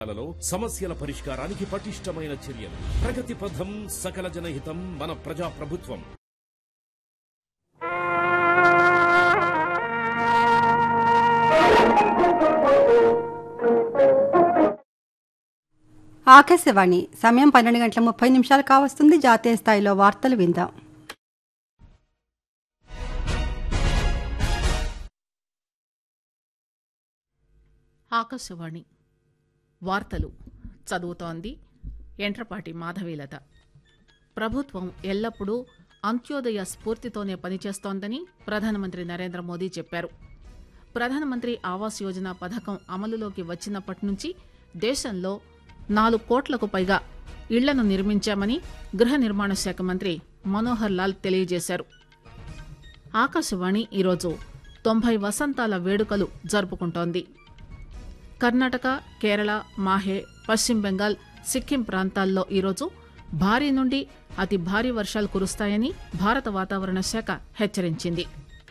లలో సమస్యల పరిష్కారానికి పటిష్టమైన చర్యలు ప్రగతి పథం సకల జనహితం మన ప్రజా ప్రభుత్వం ఆకాశవాణి సమయం పన్నెండు గంటల ముప్పై నిమిషాలు కావస్తుంది జాతీయ స్థాయిలో వార్తలు విందాం ఆకాశవాణి వార్తలు చదువుతోంది ఎంట్రపాటి మాధవీలత ప్రభుత్వం ఎల్లప్పుడూ అంత్యోదయ స్ఫూర్తితోనే పనిచేస్తోందని ప్రధానమంత్రి నరేంద్ర మోదీ చెప్పారు ప్రధానమంత్రి ఆవాస్ యోజన పథకం అమలులోకి వచ్చినప్పటి నుంచి దేశంలో నాలుగు కోట్లకు పైగా ఇళ్లను నిర్మించామని గృహ నిర్మాణ శాఖ మంత్రి మనోహర్ లాల్ తెలియజేశారు ఆకాశవాణి ఈరోజు తొంభై వసంతాల వేడుకలు జరుపుకుంటోంది కర్ణాటక కేరళ మాహే పశ్చిమ బెంగాల్ సిక్కిం ప్రాంతాల్లో ఈరోజు భారీ నుండి అతి భారీ వర్షాలు కురుస్తాయని భారత వాతావరణ శాఖ హెచ్చరించింది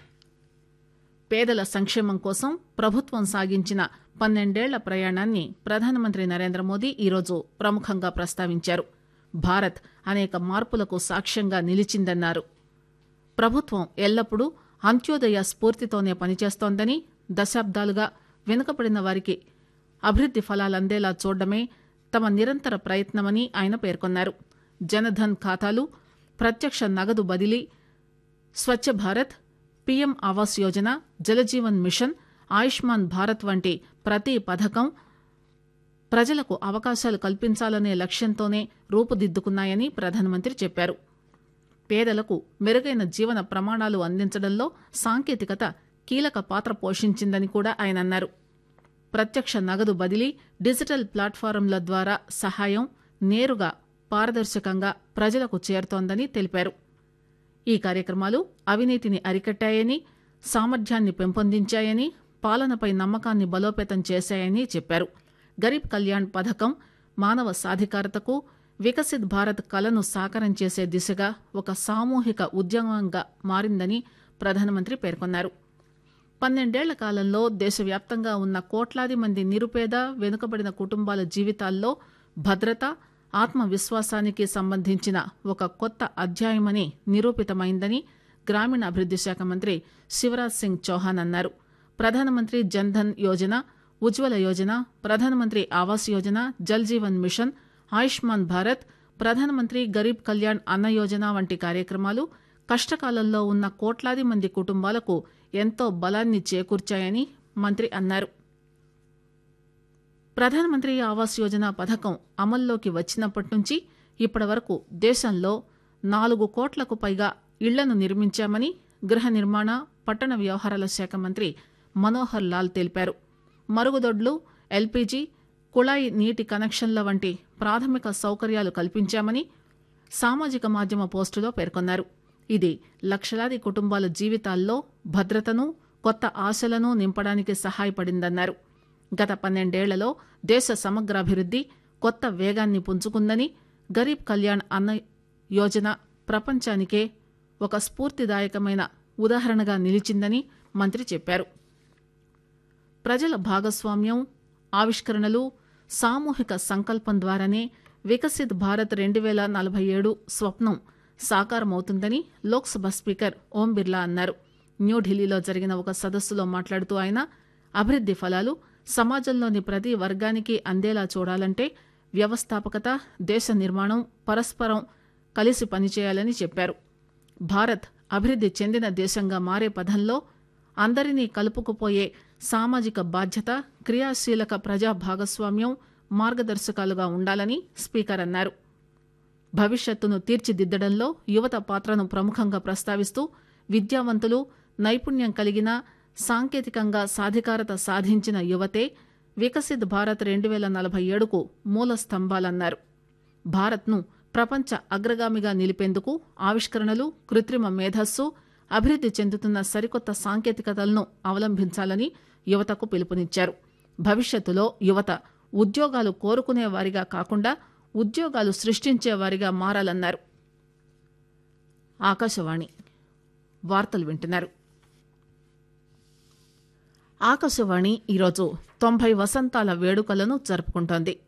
పేదల సంక్షేమం కోసం ప్రభుత్వం సాగించిన పన్నెండేళ్ల ప్రయాణాన్ని ప్రధానమంత్రి నరేంద్ర మోదీ ఈరోజు ప్రముఖంగా ప్రస్తావించారు భారత్ అనేక మార్పులకు సాక్ష్యంగా నిలిచిందన్నారు ప్రభుత్వం ఎల్లప్పుడూ అంత్యోదయ స్ఫూర్తితోనే పనిచేస్తోందని దశాబ్దాలుగా వెనుకబడిన వారికి అభివృద్ది ఫలాలందేలా చూడడమే తమ నిరంతర ప్రయత్నమని ఆయన పేర్కొన్నారు జనధన్ ఖాతాలు ప్రత్యక్ష నగదు బదిలీ స్వచ్ఛ భారత్ పీఎం ఆవాస్ యోజన జలజీవన్ మిషన్ ఆయుష్మాన్ భారత్ వంటి ప్రతి పథకం ప్రజలకు అవకాశాలు కల్పించాలనే లక్ష్యంతోనే రూపుదిద్దుకున్నాయని ప్రధానమంత్రి చెప్పారు పేదలకు మెరుగైన జీవన ప్రమాణాలు అందించడంలో సాంకేతికత కీలక పాత్ర పోషించిందని కూడా ఆయన అన్నారు ప్రత్యక్ష నగదు బదిలీ డిజిటల్ ప్లాట్ఫారంల ద్వారా సహాయం నేరుగా పారదర్శకంగా ప్రజలకు చేరుతోందని తెలిపారు ఈ కార్యక్రమాలు అవినీతిని అరికట్టాయని సామర్థ్యాన్ని పెంపొందించాయని పాలనపై నమ్మకాన్ని బలోపేతం చేశాయని చెప్పారు గరీబ్ కళ్యాణ్ పథకం మానవ సాధికారతకు వికసిత్ భారత్ కలను సాకారం చేసే దిశగా ఒక సామూహిక ఉద్యమంగా మారిందని ప్రధానమంత్రి పేర్కొన్నారు పన్నెండేళ్ల కాలంలో దేశవ్యాప్తంగా ఉన్న కోట్లాది మంది నిరుపేద వెనుకబడిన కుటుంబాల జీవితాల్లో భద్రత ఆత్మవిశ్వాసానికి సంబంధించిన ఒక కొత్త అధ్యాయమని నిరూపితమైందని గ్రామీణాభివృద్ది శాఖ మంత్రి శివరాజ్ సింగ్ చౌహాన్ అన్నారు ప్రధానమంత్రి జన్ధన్ యోజన ఉజ్వల యోజన ప్రధానమంత్రి ఆవాస్ యోజన జల్ జీవన్ మిషన్ ఆయుష్మాన్ భారత్ ప్రధానమంత్రి గరీబ్ కళ్యాణ్ అన్న యోజన వంటి కార్యక్రమాలు కష్టకాలంలో ఉన్న కోట్లాది మంది కుటుంబాలకు ఎంతో బలాన్ని చేకూర్చాయని మంత్రి అన్నారు ప్రధానమంత్రి ఆవాస్ యోజన పథకం అమల్లోకి వచ్చినప్పటి నుంచి ఇప్పటి వరకు దేశంలో నాలుగు కోట్లకు పైగా ఇళ్లను నిర్మించామని గృహ నిర్మాణ పట్టణ వ్యవహారాల శాఖ మంత్రి మనోహర్ లాల్ తెలిపారు మరుగుదొడ్లు ఎల్పీజీ కుళాయి నీటి కనెక్షన్ల వంటి ప్రాథమిక సౌకర్యాలు కల్పించామని సామాజిక మాధ్యమ పోస్టులో పేర్కొన్నారు ఇది లక్షలాది కుటుంబాల జీవితాల్లో భద్రతను కొత్త ఆశలను నింపడానికి సహాయపడిందన్నారు గత పన్నెండేళ్లలో దేశ సమగ్రాభివృద్ది కొత్త వేగాన్ని పుంజుకుందని గరీబ్ కళ్యాణ్ అన్న యోజన ప్రపంచానికే ఒక స్ఫూర్తిదాయకమైన ఉదాహరణగా నిలిచిందని మంత్రి చెప్పారు ప్రజల భాగస్వామ్యం ఆవిష్కరణలు సామూహిక సంకల్పం ద్వారానే వికసిత్ భారత్ రెండు వేల నలభై ఏడు స్వప్నం సాకారమవుతుందని లోక్సభ స్పీకర్ ఓం బిర్లా అన్నారు న్యూఢిల్లీలో జరిగిన ఒక సదస్సులో మాట్లాడుతూ ఆయన అభివృద్ది ఫలాలు సమాజంలోని ప్రతి వర్గానికి అందేలా చూడాలంటే వ్యవస్థాపకత దేశ నిర్మాణం పరస్పరం కలిసి పనిచేయాలని చెప్పారు భారత్ అభివృద్ది చెందిన దేశంగా మారే పథంలో అందరినీ కలుపుకుపోయే సామాజిక బాధ్యత క్రియాశీలక ప్రజా భాగస్వామ్యం మార్గదర్శకాలుగా ఉండాలని స్పీకర్ అన్నారు భవిష్యత్తును తీర్చిదిద్దడంలో యువత పాత్రను ప్రముఖంగా ప్రస్తావిస్తూ విద్యావంతులు నైపుణ్యం కలిగిన సాంకేతికంగా సాధికారత సాధించిన యువతే వికసిత్ భారత్ రెండు వేల నలభై ఏడుకు మూల స్తంభాలన్నారు భారత్ను ప్రపంచ అగ్రగామిగా నిలిపేందుకు ఆవిష్కరణలు కృత్రిమ మేధస్సు అభివృద్ది చెందుతున్న సరికొత్త సాంకేతికతలను అవలంబించాలని యువతకు పిలుపునిచ్చారు భవిష్యత్తులో యువత ఉద్యోగాలు కోరుకునే వారిగా కాకుండా ఉద్యోగాలు సృష్టించే వారిగా మారాలన్నారు ఆకాశవాణి వార్తలు వింటున్నారు ఆకాశవాణి ఈరోజు తొంభై వసంతాల వేడుకలను జరుపుకుంటోంది